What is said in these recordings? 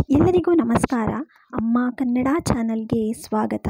ಎಲ್ಲರಿಗೂ ನಮಸ್ಕಾರ ಅಮ್ಮ ಕನ್ನಡ ಚಾನಲ್ಗೆ ಸ್ವಾಗತ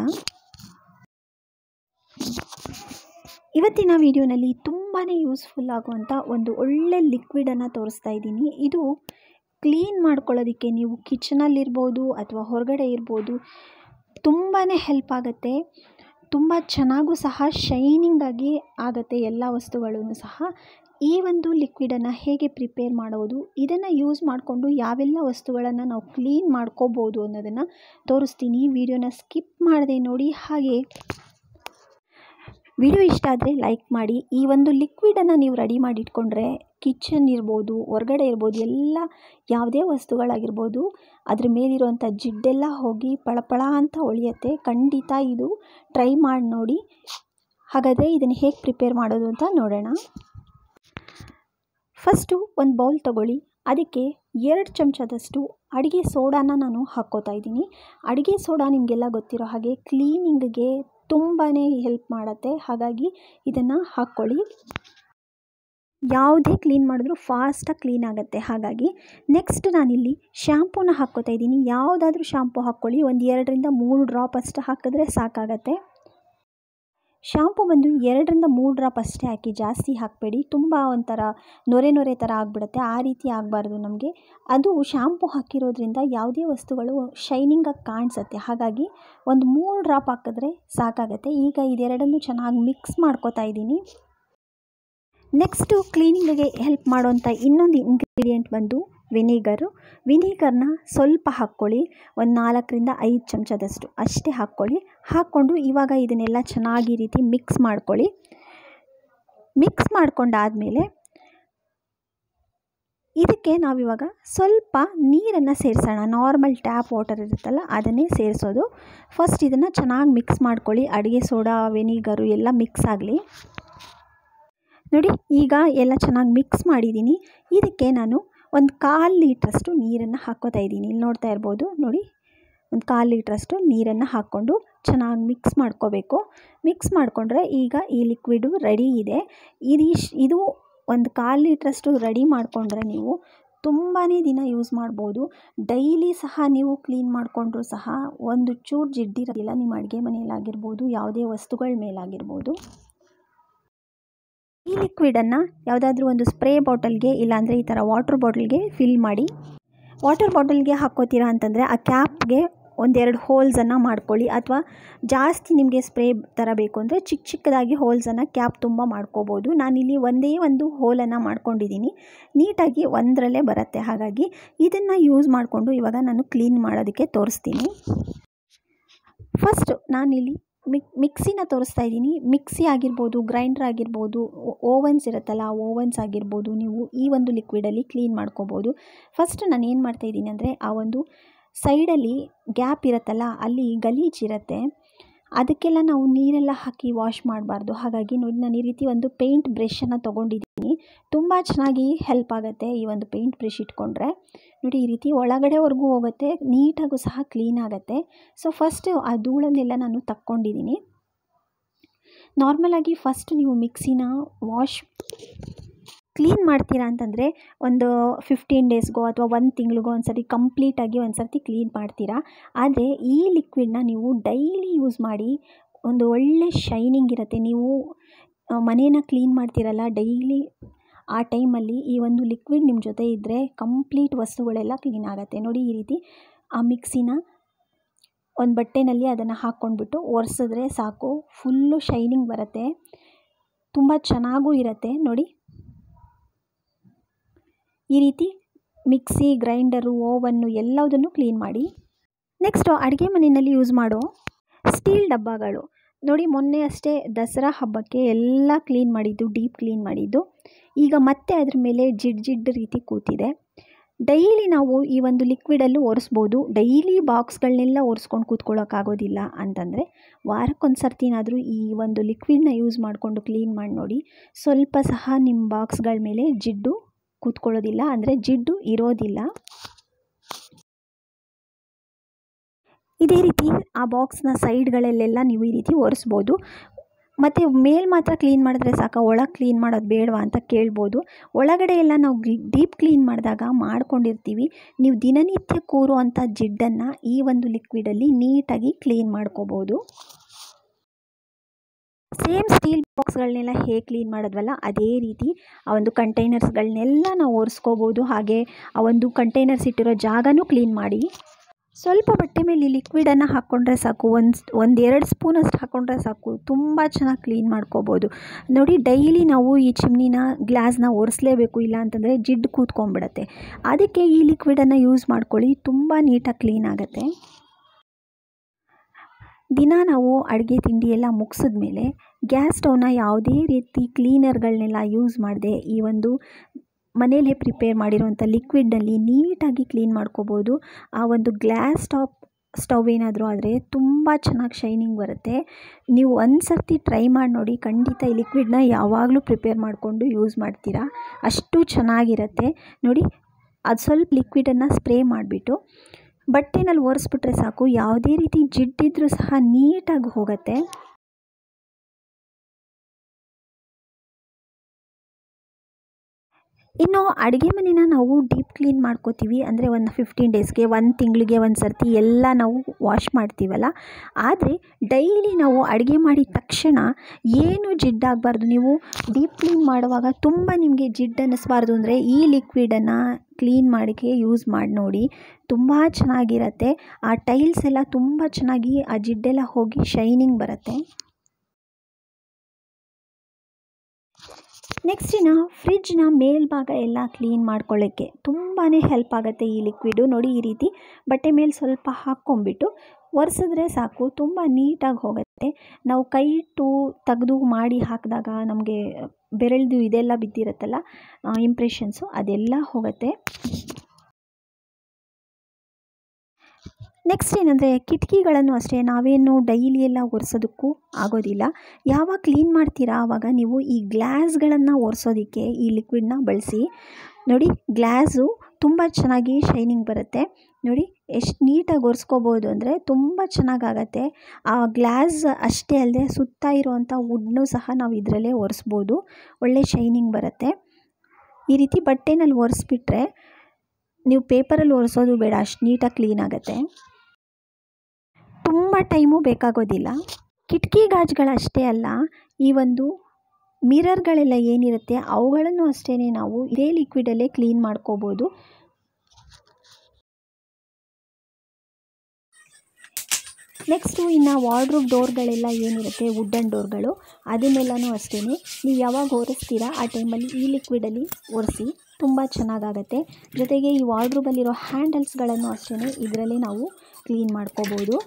ಇವತ್ತಿನ ವಿಡಿಯೋನಲ್ಲಿ ತುಂಬಾ ಯೂಸ್ಫುಲ್ ಆಗುವಂಥ ಒಂದು ಒಳ್ಳೆ ಲಿಕ್ವಿಡನ್ನು ತೋರಿಸ್ತಾ ಇದ್ದೀನಿ ಇದು ಕ್ಲೀನ್ ಮಾಡ್ಕೊಳ್ಳೋದಕ್ಕೆ ನೀವು ಕಿಚನಲ್ಲಿರ್ಬೋದು ಅಥವಾ ಹೊರಗಡೆ ಇರ್ಬೋದು ತುಂಬಾ ಹೆಲ್ಪ್ ಆಗುತ್ತೆ ತುಂಬ ಚೆನ್ನಾಗೂ ಸಹ ಶೈನಿಂಗಾಗಿ ಆಗುತ್ತೆ ಎಲ್ಲ ವಸ್ತುಗಳೂ ಸಹ ಈ ಒಂದು ಲಿಕ್ವಿಡನ್ನು ಹೇಗೆ ಪ್ರಿಪೇರ್ ಮಾಡೋದು ಇದನ್ನು ಯೂಸ್ ಮಾಡಿಕೊಂಡು ಯಾವೆಲ್ಲ ವಸ್ತುಗಳನ್ನು ನಾವು ಕ್ಲೀನ್ ಮಾಡ್ಕೋಬೋದು ಅನ್ನೋದನ್ನು ತೋರಿಸ್ತೀನಿ ವಿಡಿಯೋನ ಸ್ಕಿಪ್ ಮಾಡದೆ ನೋಡಿ ಹಾಗೆ ವಿಡಿಯೋ ಇಷ್ಟ ಆದರೆ ಲೈಕ್ ಮಾಡಿ ಈ ಒಂದು ಲಿಕ್ವಿಡನ್ನು ನೀವು ರೆಡಿ ಮಾಡಿ ಇಟ್ಕೊಂಡ್ರೆ ಕಿಚನ್ ಇರ್ಬೋದು ಹೊರಗಡೆ ಇರ್ಬೋದು ಎಲ್ಲ ಯಾವುದೇ ವಸ್ತುಗಳಾಗಿರ್ಬೋದು ಅದ್ರ ಮೇಲಿರುವಂಥ ಜಿಡ್ಡೆಲ್ಲ ಹೋಗಿ ಪಳಪಳ ಅಂತ ಹೊಳೆಯುತ್ತೆ ಖಂಡಿತ ಇದು ಟ್ರೈ ಮಾಡಿ ನೋಡಿ ಹಾಗಾದರೆ ಇದನ್ನು ಹೇಗೆ ಪ್ರಿಪೇರ್ ಮಾಡೋದು ಅಂತ ನೋಡೋಣ ಫಸ್ಟು ಒಂದು ಬೌಲ್ ತೊಗೊಳ್ಳಿ ಅದಕ್ಕೆ ಎರಡು ಚಮಚದಷ್ಟು ಅಡುಗೆ ಸೋಡಾನ ನಾನು ಹಾಕ್ಕೋತಾ ಇದ್ದೀನಿ ಅಡುಗೆ ಸೋಡಾ ನಿಮಗೆಲ್ಲ ಗೊತ್ತಿರೋ ಹಾಗೆ ಕ್ಲೀನಿಂಗ್ಗೆ ತುಂಬಾ ಹೆಲ್ಪ್ ಮಾಡುತ್ತೆ ಹಾಗಾಗಿ ಇದನ್ನು ಹಾಕ್ಕೊಳ್ಳಿ ಯಾವುದೇ ಕ್ಲೀನ್ ಮಾಡಿದ್ರೂ ಫಾಸ್ಟಾಗಿ ಕ್ಲೀನ್ ಆಗುತ್ತೆ ಹಾಗಾಗಿ ನೆಕ್ಸ್ಟ್ ನಾನಿಲ್ಲಿ ಶ್ಯಾಂಪೂನ ಹಾಕ್ಕೋತಾ ಇದ್ದೀನಿ ಯಾವುದಾದ್ರೂ ಶ್ಯಾಂಪು ಹಾಕ್ಕೊಳ್ಳಿ ಒಂದು ಎರಡರಿಂದ ಮೂರು ಡ್ರಾಪ್ ಅಷ್ಟು ಹಾಕಿದ್ರೆ ಸಾಕಾಗತ್ತೆ ಶ್ಯಾಂಪು ಬಂದು ಎರಡರಿಂದ ಮೂರು ಡ್ರಾಪ್ ಅಷ್ಟೇ ಹಾಕಿ ಜಾಸ್ತಿ ಹಾಕಬೇಡಿ ತುಂಬ ಒಂಥರ ನೊರೆ ನೊರೆ ಥರ ಆಗಿಬಿಡುತ್ತೆ ಆ ರೀತಿ ಆಗಬಾರ್ದು ನಮಗೆ ಅದು ಶ್ಯಾಂಪು ಹಾಕಿರೋದ್ರಿಂದ ಯಾವುದೇ ವಸ್ತುಗಳು ಶೈನಿಂಗಾಗಿ ಕಾಣಿಸುತ್ತೆ ಹಾಗಾಗಿ ಒಂದು ಮೂರು ಡ್ರಾಪ್ ಹಾಕಿದ್ರೆ ಸಾಕಾಗತ್ತೆ ಈಗ ಇದೆರಡನ್ನೂ ಚೆನ್ನಾಗಿ ಮಿಕ್ಸ್ ಮಾಡ್ಕೋತಾ ಇದ್ದೀನಿ ನೆಕ್ಸ್ಟು ಕ್ಲೀನಿಂಗಿಗೆ ಹೆಲ್ಪ್ ಮಾಡೋಂಥ ಇನ್ನೊಂದು ಇಂಗ್ರೀಡಿಯೆಂಟ್ ಬಂದು ವಿನಿಗರು ವಿನಿಗರ್ನ ಸ್ವಲ್ಪ ಹಾಕ್ಕೊಳ್ಳಿ ಒಂದು ನಾಲ್ಕರಿಂದ ಐದು ಚಮಚದಷ್ಟು ಅಷ್ಟೇ ಹಾಕ್ಕೊಳ್ಳಿ ಹಾಕ್ಕೊಂಡು ಇವಾಗ ಇದನ್ನೆಲ್ಲ ಚೆನ್ನಾಗಿ ಈ ರೀತಿ ಮಿಕ್ಸ್ ಮಾಡ್ಕೊಳ್ಳಿ ಮಿಕ್ಸ್ ಮಾಡ್ಕೊಂಡಾದಮೇಲೆ ಇದಕ್ಕೆ ನಾವಿವಾಗ ಸ್ವಲ್ಪ ನೀರನ್ನು ಸೇರಿಸೋಣ ನಾರ್ಮಲ್ ಟ್ಯಾಪ್ ವಾಟರ್ ಇರುತ್ತಲ್ಲ ಅದನ್ನೇ ಸೇರಿಸೋದು ಫಸ್ಟ್ ಇದನ್ನು ಚೆನ್ನಾಗಿ ಮಿಕ್ಸ್ ಮಾಡ್ಕೊಳ್ಳಿ ಅಡುಗೆ ಸೋಡಾ ವೆನಿಗರು ಎಲ್ಲ ಮಿಕ್ಸ್ ಆಗಲಿ ನೋಡಿ ಈಗ ಎಲ್ಲ ಚೆನ್ನಾಗಿ ಮಿಕ್ಸ್ ಮಾಡಿದ್ದೀನಿ ಇದಕ್ಕೆ ನಾನು ಒಂದು ಕಾಲು ಲೀಟ್ರಷ್ಟು ನೀರನ್ನು ಹಾಕ್ಕೋತಾ ಇದ್ದೀನಿ ಇಲ್ಲಿ ನೋಡ್ತಾ ಇರ್ಬೋದು ನೋಡಿ ಒಂದು ಕಾಲು ಲೀಟ್ರಷ್ಟು ನೀರನ್ನು ಹಾಕ್ಕೊಂಡು ಚೆನ್ನಾಗಿ ಮಿಕ್ಸ್ ಮಾಡ್ಕೋಬೇಕು ಮಿಕ್ಸ್ ಮಾಡಿಕೊಂಡ್ರೆ ಈಗ ಈ ಲಿಕ್ವಿಡು ರೆಡಿ ಇದೆ ಇದು ಇದು ಒಂದು ಕಾಲು ಲೀಟ್ರಷ್ಟು ರೆಡಿ ಮಾಡಿಕೊಂಡ್ರೆ ನೀವು ತುಂಬಾ ದಿನ ಯೂಸ್ ಮಾಡ್ಬೋದು ಡೈಲಿ ಸಹ ನೀವು ಕ್ಲೀನ್ ಮಾಡಿಕೊಂಡ್ರೂ ಸಹ ಒಂದು ಚೂರು ಜಿಡ್ಡಿರೋದಿಲ್ಲ ನಿಮ್ಮ ಅಡುಗೆ ಮನೆಯಲ್ಲಾಗಿರ್ಬೋದು ಯಾವುದೇ ವಸ್ತುಗಳ ಮೇಲಾಗಿರ್ಬೋದು ಈ ಲಿಕ್ವಿಡನ್ನು ಯಾವುದಾದ್ರೂ ಒಂದು ಸ್ಪ್ರೇ ಬಾಟಲ್ಗೆ ಇಲ್ಲಾಂದರೆ ಈ ಥರ ವಾಟರ್ ಬಾಟಲ್ಗೆ ಫಿಲ್ ಮಾಡಿ ವಾಟರ್ ಬಾಟಲ್ಗೆ ಹಾಕ್ಕೋತೀರಾ ಅಂತಂದರೆ ಆ ಕ್ಯಾಪ್ಗೆ ಒಂದೆರಡು ಹೋಲ್ಸನ್ನು ಮಾಡ್ಕೊಳ್ಳಿ ಅಥವಾ ಜಾಸ್ತಿ ನಿಮಗೆ ಸ್ಪ್ರೇ ಥರ ಬೇಕು ಅಂದರೆ ಚಿಕ್ಕ ಚಿಕ್ಕದಾಗಿ ಹೋಲ್ಸನ್ನು ಕ್ಯಾಪ್ ತುಂಬ ಮಾಡ್ಕೋಬೋದು ನಾನಿಲ್ಲಿ ಒಂದೇ ಒಂದು ಹೋಲನ್ನು ಮಾಡ್ಕೊಂಡಿದ್ದೀನಿ ನೀಟಾಗಿ ಒಂದರಲ್ಲೇ ಬರುತ್ತೆ ಹಾಗಾಗಿ ಇದನ್ನು ಯೂಸ್ ಮಾಡಿಕೊಂಡು ಇವಾಗ ನಾನು ಕ್ಲೀನ್ ಮಾಡೋದಕ್ಕೆ ತೋರಿಸ್ತೀನಿ ಫಸ್ಟು ನಾನಿಲ್ಲಿ ಮಿಕ್ ಮಿಕ್ಸಿನ ತೋರಿಸ್ತಾ ಇದ್ದೀನಿ ಮಿಕ್ಸಿ ಆಗಿರ್ಬೋದು ಗ್ರೈಂಡ್ರ್ ಆಗಿರ್ಬೋದು ಓವನ್ಸ್ ಇರುತ್ತಲ್ಲ ಆ ಓವನ್ಸ್ ಆಗಿರ್ಬೋದು ನೀವು ಈ ಒಂದು ಲಿಕ್ವಿಡಲ್ಲಿ ಕ್ಲೀನ್ ಮಾಡ್ಕೋಬೋದು ಫಸ್ಟ್ ನಾನು ಏನು ಮಾಡ್ತಾಯಿದ್ದೀನಿ ಅಂದರೆ ಆ ಒಂದು ಸೈಡಲ್ಲಿ ಗ್ಯಾಪ್ ಇರುತ್ತಲ್ಲ ಅಲ್ಲಿ ಗಲೀಜಿರುತ್ತೆ ಅದಕ್ಕೆಲ್ಲ ನಾವು ನೀರೆಲ್ಲ ಹಾಕಿ ವಾಶ್ ಮಾಡಬಾರ್ದು ಹಾಗಾಗಿ ನೋಡಿ ನಾನು ಈ ರೀತಿ ಒಂದು ಪೇಂಟ್ ಬ್ರಷನ್ನು ತೊಗೊಂಡಿದ್ದೀನಿ ತುಂಬ ಚೆನ್ನಾಗಿ ಹೆಲ್ಪ್ ಆಗುತ್ತೆ ಈ ಒಂದು ಪೇಂಟ್ ಬ್ರಷ್ ಇಟ್ಕೊಂಡ್ರೆ ನೋಡಿ ಈ ರೀತಿ ಒಳಗಡೆವರೆಗೂ ಹೋಗುತ್ತೆ ನೀಟಾಗೂ ಸಹ ಕ್ಲೀನ್ ಆಗುತ್ತೆ ಸೊ ಫಸ್ಟು ಆ ಧೂಳನ್ನೆಲ್ಲ ನಾನು ತಕ್ಕೊಂಡಿದ್ದೀನಿ ನಾರ್ಮಲಾಗಿ ಫಸ್ಟ್ ನೀವು ಮಿಕ್ಸಿನ ವಾಶ್ ಕ್ಲೀನ್ ಮಾಡ್ತೀರಾ ಅಂತಂದರೆ ಒಂದು ಫಿಫ್ಟೀನ್ ಡೇಸ್ಗೋ ಅಥವಾ ಒಂದು ತಿಂಗಳಿಗೋ ಒಂದು ಸರಿ ಕಂಪ್ಲೀಟಾಗಿ ಒಂದು ಸರ್ತಿ ಕ್ಲೀನ್ ಮಾಡ್ತೀರಾ ಆದರೆ ಈ ಲಿಕ್ವಿಡ್ನ ನೀವು ಡೈಲಿ ಯೂಸ್ ಮಾಡಿ ಒಂದು ಒಳ್ಳೆ ಶೈನಿಂಗ್ ಇರುತ್ತೆ ನೀವು ಮನೇನ ಕ್ಲೀನ್ ಮಾಡ್ತೀರಲ್ಲ ಡೈಲಿ ಆ ಟೈಮಲ್ಲಿ ಈ ಒಂದು ಲಿಕ್ವಿಡ್ ನಿಮ್ಮ ಜೊತೆ ಇದ್ದರೆ ಕಂಪ್ಲೀಟ್ ವಸ್ತುಗಳೆಲ್ಲ ಕ್ಲೀನ್ ಆಗುತ್ತೆ ನೋಡಿ ಈ ರೀತಿ ಆ ಮಿಕ್ಸಿನ ಒಂದು ಬಟ್ಟೆನಲ್ಲಿ ಅದನ್ನು ಹಾಕ್ಕೊಂಡ್ಬಿಟ್ಟು ಒರೆಸಿದ್ರೆ ಸಾಕು ಫುಲ್ಲು ಶೈನಿಂಗ್ ಬರುತ್ತೆ ತುಂಬ ಚೆನ್ನಾಗೂ ಇರುತ್ತೆ ನೋಡಿ ಈ ರೀತಿ ಮಿಕ್ಸಿ ಗ್ರೈಂಡರು ಓವನ್ನು ಎಲ್ಲದನ್ನು ಕ್ಲೀನ್ ಮಾಡಿ ನೆಕ್ಸ್ಟು ಅಡುಗೆ ಮನೆಯಲ್ಲಿ ಯೂಸ್ ಮಾಡೋ ಸ್ಟೀಲ್ ಡಬ್ಬಗಳು ನೋಡಿ ಮೊನ್ನೆ ಅಷ್ಟೇ ದಸರಾ ಹಬ್ಬಕ್ಕೆ ಎಲ್ಲ ಕ್ಲೀನ್ ಮಾಡಿದ್ದು ಡೀಪ್ ಕ್ಲೀನ್ ಮಾಡಿದ್ದು ಈಗ ಮತ್ತೆ ಅದ್ರ ಮೇಲೆ ಜಿಡ್ ಜಿಡ್ ರೀತಿ ಕೂತಿದೆ ಡೈಲಿ ನಾವು ಈ ಒಂದು ಲಿಕ್ವಿಡಲ್ಲೂ ಒರೆಸ್ಬೋದು ಡೈಲಿ ಬಾಕ್ಸ್ಗಳನ್ನೆಲ್ಲ ಒರೆಸ್ಕೊಂಡು ಕೂತ್ಕೊಳ್ಳೋಕ್ಕಾಗೋದಿಲ್ಲ ಅಂತಂದರೆ ವಾರಕ್ಕೊಂದು ಸರ್ತಿನಾದರೂ ಈ ಒಂದು ಲಿಕ್ವಿಡ್ನ ಯೂಸ್ ಮಾಡಿಕೊಂಡು ಕ್ಲೀನ್ ಮಾಡಿ ನೋಡಿ ಸ್ವಲ್ಪ ಸಹ ನಿಮ್ಮ ಬಾಕ್ಸ್ಗಳ ಮೇಲೆ ಜಿಡ್ಡು ಕೂತ್ಕೊಳ್ಳೋದಿಲ್ಲ ಅಂದರೆ ಜಿಡ್ಡು ಇರೋದಿಲ್ಲ ಇದೇ ರೀತಿ ಆ ಬಾಕ್ಸ್ನ ಸೈಡ್ಗಳಲ್ಲೆಲ್ಲ ನೀವು ಈ ರೀತಿ ಒರೆಸ್ಬೋದು ಮತ್ತು ಮೇಲ್ ಮಾತ್ರ ಕ್ಲೀನ್ ಮಾಡಿದ್ರೆ ಸಾಕ ಒಳಗೆ ಕ್ಲೀನ್ ಮಾಡೋದು ಬೇಡವಾ ಅಂತ ಕೇಳ್ಬೋದು ಒಳಗಡೆ ಎಲ್ಲ ನಾವು ಡೀಪ್ ಕ್ಲೀನ್ ಮಾಡಿದಾಗ ಮಾಡ್ಕೊಂಡಿರ್ತೀವಿ ನೀವು ದಿನನಿತ್ಯ ಕೂರುವಂಥ ಜಿಡ್ಡನ್ನು ಈ ಒಂದು ಲಿಕ್ವಿಡಲ್ಲಿ ನೀಟಾಗಿ ಕ್ಲೀನ್ ಮಾಡ್ಕೋಬೋದು ಸೇಮ್ ಸ್ಟೀಲ್ ಬಾಕ್ಸ್ಗಳನ್ನೆಲ್ಲ ಹೇಗೆ ಕ್ಲೀನ್ ಮಾಡಿದ್ವಲ್ಲ ಅದೇ ರೀತಿ ಆ ಒಂದು ಕಂಟೈನರ್ಸ್ಗಳನ್ನೆಲ್ಲ ನಾವು ಒರೆಸ್ಕೋಬೋದು ಹಾಗೆ ಆ ಒಂದು ಕಂಟೈನರ್ಸ್ ಇಟ್ಟಿರೋ ಜಾಗನೂ ಕ್ಲೀನ್ ಮಾಡಿ ಸ್ವಲ್ಪ ಬಟ್ಟೆ ಮೇಲೆ ಈ ಲಿಕ್ವಿಡನ್ನು ಹಾಕ್ಕೊಂಡ್ರೆ ಸಾಕು ಒಂದು ಒಂದು ಎರಡು ಸ್ಪೂನಷ್ಟು ಹಾಕ್ಕೊಂಡ್ರೆ ಸಾಕು ತುಂಬ ಚೆನ್ನಾಗಿ ಕ್ಲೀನ್ ಮಾಡ್ಕೋಬೋದು ನೋಡಿ ಡೈಲಿ ನಾವು ಈ ಚಿಮ್ನಿನ ಗ್ಲಾಸ್ನ ಒರೆಸ್ಲೇಬೇಕು ಇಲ್ಲ ಅಂತಂದರೆ ಜಿಡ್ಡು ಕೂತ್ಕೊಂಡ್ಬಿಡತ್ತೆ ಅದಕ್ಕೆ ಈ ಲಿಕ್ವಿಡನ್ನು ಯೂಸ್ ಮಾಡ್ಕೊಳ್ಳಿ ತುಂಬ ನೀಟಾಗಿ ಕ್ಲೀನ್ ಆಗುತ್ತೆ ದಿನ ನಾವು ಅಡುಗೆ ತಿಂಡಿ ಎಲ್ಲ ಮುಗಿಸಿದ ಮೇಲೆ ಗ್ಯಾಸ್ ಸ್ಟವ್ನ ಯಾವುದೇ ರೀತಿ ಕ್ಲೀನರ್ಗಳನ್ನೆಲ್ಲ ಯೂಸ್ ಮಾಡದೆ ಈ ಒಂದು ಮನೇಲೇ ಪ್ರಿಪೇರ್ ಮಾಡಿರೋಂಥ ಲಿಕ್ವಿಡ್ನಲ್ಲಿ ನೀಟಾಗಿ ಕ್ಲೀನ್ ಮಾಡ್ಕೋಬೋದು ಆ ಒಂದು ಗ್ಲಾಸ್ ಟಾಪ್ ಸ್ಟವ್ ಏನಾದರೂ ಆದರೆ ತುಂಬ ಚೆನ್ನಾಗಿ ಶೈನಿಂಗ್ ಬರುತ್ತೆ ನೀವು ಒಂದು ಸರ್ತಿ ಟ್ರೈ ಮಾಡಿ ನೋಡಿ ಖಂಡಿತ ಈ ಲಿಕ್ವಿಡ್ನ ಯಾವಾಗಲೂ ಪ್ರಿಪೇರ್ ಮಾಡಿಕೊಂಡು ಯೂಸ್ ಮಾಡ್ತೀರಾ ಅಷ್ಟು ಚೆನ್ನಾಗಿರುತ್ತೆ ನೋಡಿ ಅದು ಸ್ವಲ್ಪ ಲಿಕ್ವಿಡನ್ನು ಸ್ಪ್ರೇ ಮಾಡಿಬಿಟ್ಟು ಬಟ್ಟೆನಲ್ಲಿ ಒರೆಸ್ಬಿಟ್ರೆ ಸಾಕು ಯಾವುದೇ ರೀತಿ ಜಿಡ್ಡಿದ್ರೂ ಸಹ ನೀಟಾಗಿ ಹೋಗುತ್ತೆ ಇನ್ನು ಅಡುಗೆ ಮನೆನ ನಾವು ಡೀಪ್ ಕ್ಲೀನ್ ಮಾಡ್ಕೋತೀವಿ ಅಂದರೆ ಒಂದು ಫಿಫ್ಟೀನ್ ಡೇಸ್ಗೆ ಒಂದು ತಿಂಗಳಿಗೆ ಒಂದು ಸರ್ತಿ ಎಲ್ಲ ನಾವು ವಾಶ್ ಮಾಡ್ತೀವಲ್ಲ ಆದರೆ ಡೈಲಿ ನಾವು ಅಡುಗೆ ಮಾಡಿದ ತಕ್ಷಣ ಏನು ಜಿಡ್ಡಾಗಬಾರ್ದು ನೀವು ಡೀಪ್ ಕ್ಲೀನ್ ಮಾಡುವಾಗ ತುಂಬ ನಿಮಗೆ ಜಿಡ್ಡು ಅನ್ನಿಸ್ಬಾರ್ದು ಅಂದರೆ ಈ ಲಿಕ್ವಿಡನ್ನು ಕ್ಲೀನ್ ಮಾಡೋಕ್ಕೆ ಯೂಸ್ ಮಾಡಿ ನೋಡಿ ತುಂಬ ಚೆನ್ನಾಗಿರುತ್ತೆ ಆ ಟೈಲ್ಸ್ ಎಲ್ಲ ತುಂಬ ಚೆನ್ನಾಗಿ ಆ ಜಿಡ್ಡೆಲ್ಲ ಹೋಗಿ ಶೈನಿಂಗ್ ಬರುತ್ತೆ ನೆಕ್ಸ್ಟಿನ ಫ್ರಿಡ್ಜ್ನ ಮೇಲ್ಭಾಗ ಎಲ್ಲ ಕ್ಲೀನ್ ಮಾಡ್ಕೊಳ್ಳೋಕ್ಕೆ ತುಂಬಾ ಹೆಲ್ಪ್ ಆಗುತ್ತೆ ಈ ಲಿಕ್ವಿಡು ನೋಡಿ ಈ ರೀತಿ ಬಟ್ಟೆ ಮೇಲೆ ಸ್ವಲ್ಪ ಹಾಕ್ಕೊಂಬಿಟ್ಟು ಒರೆಸಿದ್ರೆ ಸಾಕು ತುಂಬ ನೀಟಾಗಿ ಹೋಗುತ್ತೆ ನಾವು ಕೈ ಇಟ್ಟು ತೆಗೆದು ಮಾಡಿ ಹಾಕಿದಾಗ ನಮಗೆ ಬೆರಳ್ದು ಇದೆಲ್ಲ ಬಿದ್ದಿರುತ್ತಲ್ಲ ಇಂಪ್ರೆಷನ್ಸು ಅದೆಲ್ಲ ಹೋಗುತ್ತೆ ನೆಕ್ಸ್ಟ್ ಏನಂದರೆ ಕಿಟಕಿಗಳನ್ನು ಅಷ್ಟೇ ನಾವೇನು ಡೈಲಿ ಎಲ್ಲ ಒರೆಸೋದಕ್ಕೂ ಆಗೋದಿಲ್ಲ ಯಾವಾಗ ಕ್ಲೀನ್ ಮಾಡ್ತೀರಾ ಆವಾಗ ನೀವು ಈ ಗ್ಲಾಸ್ಗಳನ್ನು ಒರೆಸೋದಕ್ಕೆ ಈ ಲಿಕ್ವಿಡ್ನ ಬಳಸಿ ನೋಡಿ ಗ್ಲಾಸು ತುಂಬ ಚೆನ್ನಾಗಿ ಶೈನಿಂಗ್ ಬರುತ್ತೆ ನೋಡಿ ಎಷ್ಟು ನೀಟಾಗಿ ಒರೆಸ್ಕೋಬೋದು ಅಂದರೆ ತುಂಬ ಚೆನ್ನಾಗಾಗತ್ತೆ ಆ ಗ್ಲಾಸ್ ಅಷ್ಟೇ ಅಲ್ಲದೆ ಸುತ್ತ ಇರುವಂಥ ವುಡ್ನು ಸಹ ನಾವು ಇದರಲ್ಲೇ ಒರೆಸ್ಬೋದು ಒಳ್ಳೆ ಶೈನಿಂಗ್ ಬರುತ್ತೆ ಈ ರೀತಿ ಬಟ್ಟೆನಲ್ಲಿ ಒರೆಸ್ಬಿಟ್ರೆ ನೀವು ಪೇಪರಲ್ಲಿ ಒರೆಸೋದು ಬೇಡ ಅಷ್ಟು ನೀಟಾಗಿ ಕ್ಲೀನ್ ಆಗುತ್ತೆ ತುಂಬ ಟೈಮು ಬೇಕಾಗೋದಿಲ್ಲ ಕಿಟಕಿ ಗಾಜುಗಳಷ್ಟೇ ಅಲ್ಲ ಈ ಒಂದು ಮಿರರ್ಗಳೆಲ್ಲ ಏನಿರುತ್ತೆ ಅವುಗಳನ್ನು ಅಷ್ಟೇ ನಾವು ಇದೇ ಲಿಕ್ವಿಡಲ್ಲೇ ಕ್ಲೀನ್ ಮಾಡ್ಕೋಬೋದು ನೆಕ್ಸ್ಟು ಇನ್ನು ವಾರ್ಡ್ರೂಬ್ ಡೋರ್ಗಳೆಲ್ಲ ಏನಿರುತ್ತೆ ವುಡ್ಡನ್ ಡೋರ್ಗಳು ಅದನ್ನೆಲ್ಲನೂ ಅಷ್ಟೇ ನೀವು ಯಾವಾಗ ಒರೆಸ್ತೀರಾ ಆ ಟೈಮಲ್ಲಿ ಈ ಲಿಕ್ವಿಡಲ್ಲಿ ಒರೆಸಿ ತುಂಬ ಚೆನ್ನಾಗಾಗತ್ತೆ ಜೊತೆಗೆ ಈ ವಾರ್ಡ್ರೂಬಲ್ಲಿರೋ ಹ್ಯಾಂಡಲ್ಸ್ಗಳನ್ನು ಅಷ್ಟೇ ಇದರಲ್ಲಿ ನಾವು ಕ್ಲೀನ್ ಮಾಡ್ಕೋಬೋದು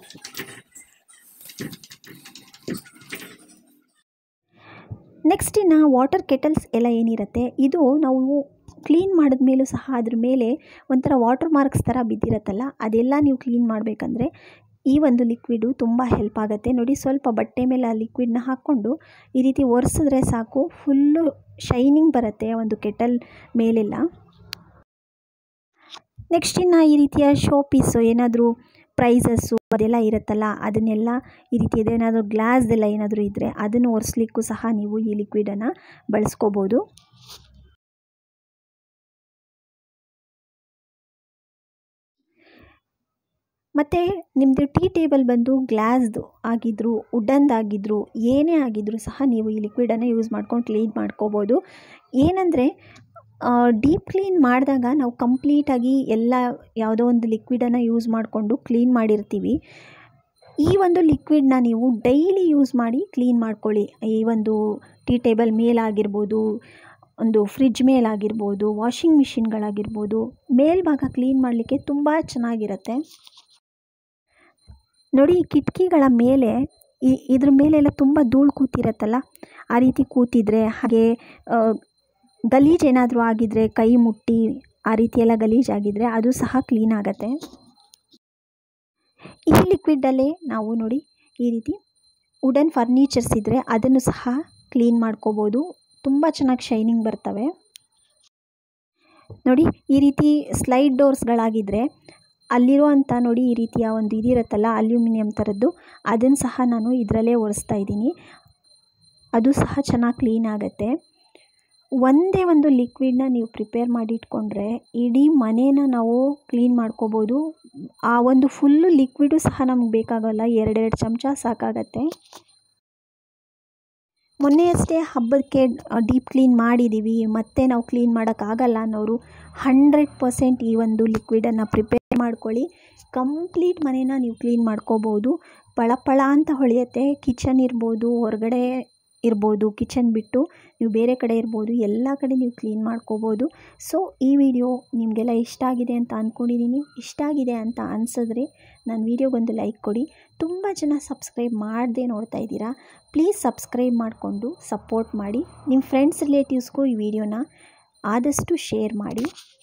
ನೆಕ್ಸ್ಟ್ ಇನ್ನು ವಾಟರ್ ಕೆಟಲ್ಸ್ ಎಲ್ಲ ಏನಿರುತ್ತೆ ಇದು ನಾವು ಕ್ಲೀನ್ ಮಾಡಿದ್ಮೇಲೂ ಸಹ ಅದ್ರ ಮೇಲೆ ಒಂಥರ ವಾಟರ್ ಮಾರ್ಕ್ಸ್ ಥರ ಬಿದ್ದಿರುತ್ತಲ್ಲ ಅದೆಲ್ಲ ನೀವು ಕ್ಲೀನ್ ಮಾಡಬೇಕಂದ್ರೆ ಈ ಒಂದು ಲಿಕ್ವಿಡು ತುಂಬ ಹೆಲ್ಪ್ ಆಗುತ್ತೆ ನೋಡಿ ಸ್ವಲ್ಪ ಬಟ್ಟೆ ಮೇಲೆ ಆ ಲಿಕ್ವಿಡ್ನ ಹಾಕ್ಕೊಂಡು ಈ ರೀತಿ ಒರೆಸಿದ್ರೆ ಸಾಕು ಫುಲ್ಲು ಶೈನಿಂಗ್ ಬರುತ್ತೆ ಒಂದು ಕೆಟಲ್ ಮೇಲೆಲ್ಲ ನೆಕ್ಸ್ಟ್ ಇನ್ನು ಈ ರೀತಿಯ ಶೋ ಪೀಸು ಏನಾದರೂ ಪ್ರೈಸಸ್ಸು ಅದೆಲ್ಲ ಇರುತ್ತಲ್ಲ ಅದನ್ನೆಲ್ಲ ಈ ರೀತಿ ಏನಾದರೂ ಗ್ಲಾಸ್ದೆಲ್ಲ ಏನಾದರೂ ಇದ್ದರೆ ಅದನ್ನು ಒರೆಸ್ಲಿಕ್ಕೂ ಸಹ ನೀವು ಈ ಲಿಕ್ವಿಡನ್ನು ಬಳಸ್ಕೋಬೋದು ಮತ್ತು ನಿಮ್ಮದು ಟೀ ಟೇಬಲ್ ಬಂದು ಗ್ಲಾಸ್ದು ಆಗಿದ್ದರೂ ವುಡ್ಡನ್ದಾಗಿದ್ದರೂ ಏನೇ ಆಗಿದ್ದರೂ ಸಹ ನೀವು ಈ ಲಿಕ್ವಿಡನ್ನು ಯೂಸ್ ಮಾಡ್ಕೊಂಡು ಕ್ಲೀನ್ ಮಾಡ್ಕೋಬೋದು ಏನಂದರೆ ಡೀಪ್ ಕ್ಲೀನ್ ಮಾಡಿದಾಗ ನಾವು ಕಂಪ್ಲೀಟಾಗಿ ಎಲ್ಲ ಯಾವುದೋ ಒಂದು ಲಿಕ್ವಿಡನ್ನು ಯೂಸ್ ಮಾಡಿಕೊಂಡು ಕ್ಲೀನ್ ಮಾಡಿರ್ತೀವಿ ಈ ಒಂದು ಲಿಕ್ವಿಡ್ನ ನೀವು ಡೈಲಿ ಯೂಸ್ ಮಾಡಿ ಕ್ಲೀನ್ ಮಾಡ್ಕೊಳ್ಳಿ ಈ ಒಂದು ಟೀ ಟೇಬಲ್ ಮೇಲಾಗಿರ್ಬೋದು ಒಂದು ಫ್ರಿಜ್ ಮೇಲಾಗಿರ್ಬೋದು ವಾಷಿಂಗ್ ಮಿಷಿನ್ಗಳಾಗಿರ್ಬೋದು ಮೇಲ್ಭಾಗ ಕ್ಲೀನ್ ಮಾಡಲಿಕ್ಕೆ ತುಂಬ ಚೆನ್ನಾಗಿರುತ್ತೆ ನೋಡಿ ಈ ಕಿಟಕಿಗಳ ಮೇಲೆ ಈ ಇದ್ರ ಮೇಲೆಲ್ಲ ತುಂಬ ಧೂಳು ಕೂತಿರತ್ತಲ್ಲ ಆ ರೀತಿ ಕೂತಿದ್ರೆ ಹಾಗೆ ಗಲೀಜು ಏನಾದರೂ ಆಗಿದ್ದರೆ ಕೈ ಮುಟ್ಟಿ ಆ ರೀತಿ ಎಲ್ಲ ಗಲೀಜಾಗಿದ್ದರೆ ಅದು ಸಹ ಕ್ಲೀನ್ ಆಗುತ್ತೆ ಈ ಲಿಕ್ವಿಡಲ್ಲೇ ನಾವು ನೋಡಿ ಈ ರೀತಿ ವುಡನ್ ಫರ್ನಿಚರ್ಸ್ ಇದ್ದರೆ ಅದನ್ನು ಸಹ ಕ್ಲೀನ್ ಮಾಡ್ಕೋಬೋದು ತುಂಬ ಚೆನ್ನಾಗಿ ಶೈನಿಂಗ್ ಬರ್ತವೆ ನೋಡಿ ಈ ರೀತಿ ಸ್ಲೈಡ್ ಡೋರ್ಸ್ಗಳಾಗಿದ್ದರೆ ಅಲ್ಲಿರುವಂಥ ನೋಡಿ ಈ ರೀತಿಯ ಒಂದು ಇದಿರುತ್ತಲ್ಲ ಅಲ್ಯೂಮಿನಿಯಂ ಥರದ್ದು ಅದನ್ನು ಸಹ ನಾನು ಇದರಲ್ಲೇ ಒರೆಸ್ತಾ ಇದ್ದೀನಿ ಅದು ಸಹ ಚೆನ್ನಾಗಿ ಕ್ಲೀನ್ ಆಗುತ್ತೆ ಒಂದೇ ಒಂದು ಲಿಕ್ವಿಡ್ನ ನೀವು ಪ್ರಿಪೇರ್ ಮಾಡಿ ಇಟ್ಕೊಂಡ್ರೆ ಇಡೀ ಮನೇನ ನಾವು ಕ್ಲೀನ್ ಮಾಡ್ಕೋಬೋದು ಆ ಒಂದು ಫುಲ್ಲು ಲಿಕ್ವಿಡು ಸಹ ನಮ್ಗೆ ಬೇಕಾಗಲ್ಲ ಎರಡೆರಡು ಚಮಚ ಸಾಕಾಗತ್ತೆ ಮೊನ್ನೆಯಷ್ಟೇ ಹಬ್ಬಕ್ಕೆ ಡೀಪ್ ಕ್ಲೀನ್ ಮಾಡಿದ್ದೀವಿ ಮತ್ತೆ ನಾವು ಕ್ಲೀನ್ ಮಾಡೋಕ್ಕಾಗಲ್ಲ ಅನ್ನೋರು ಹಂಡ್ರೆಡ್ ಪರ್ಸೆಂಟ್ ಈ ಒಂದು ಲಿಕ್ವಿಡನ್ನು ಪ್ರಿಪೇರ್ ಮಾಡ್ಕೊಳ್ಳಿ ಕಂಪ್ಲೀಟ್ ಮನೇನ ನೀವು ಕ್ಲೀನ್ ಮಾಡ್ಕೋಬೋದು ಪಳ ಪಳ ಅಂತ ಹೊಳೆಯುತ್ತೆ ಕಿಚನ್ ಇರ್ಬೋದು ಹೊರಗಡೆ ಇರ್ಬೋದು ಕಿಚನ್ ಬಿಟ್ಟು ನೀವು ಬೇರೆ ಕಡೆ ಇರ್ಬೋದು ಎಲ್ಲ ಕಡೆ ನೀವು ಕ್ಲೀನ್ ಮಾಡ್ಕೋಬೋದು ಸೊ ಈ ವಿಡಿಯೋ ನಿಮಗೆಲ್ಲ ಇಷ್ಟ ಆಗಿದೆ ಅಂತ ಅಂದ್ಕೊಂಡಿದ್ದೀನಿ ಇಷ್ಟ ಆಗಿದೆ ಅಂತ ಅನಿಸಿದ್ರೆ ನನ್ನ ವೀಡಿಯೋಗೊಂದು ಲೈಕ್ ಕೊಡಿ ತುಂಬ ಜನ ಸಬ್ಸ್ಕ್ರೈಬ್ ಮಾಡದೆ ನೋಡ್ತಾ ಇದ್ದೀರಾ ಪ್ಲೀಸ್ ಸಬ್ಸ್ಕ್ರೈಬ್ ಮಾಡಿಕೊಂಡು ಸಪೋರ್ಟ್ ಮಾಡಿ ನಿಮ್ಮ ಫ್ರೆಂಡ್ಸ್ ರಿಲೇಟಿವ್ಸ್ಗೂ ಈ ವಿಡಿಯೋನ ಆದಷ್ಟು ಶೇರ್ ಮಾಡಿ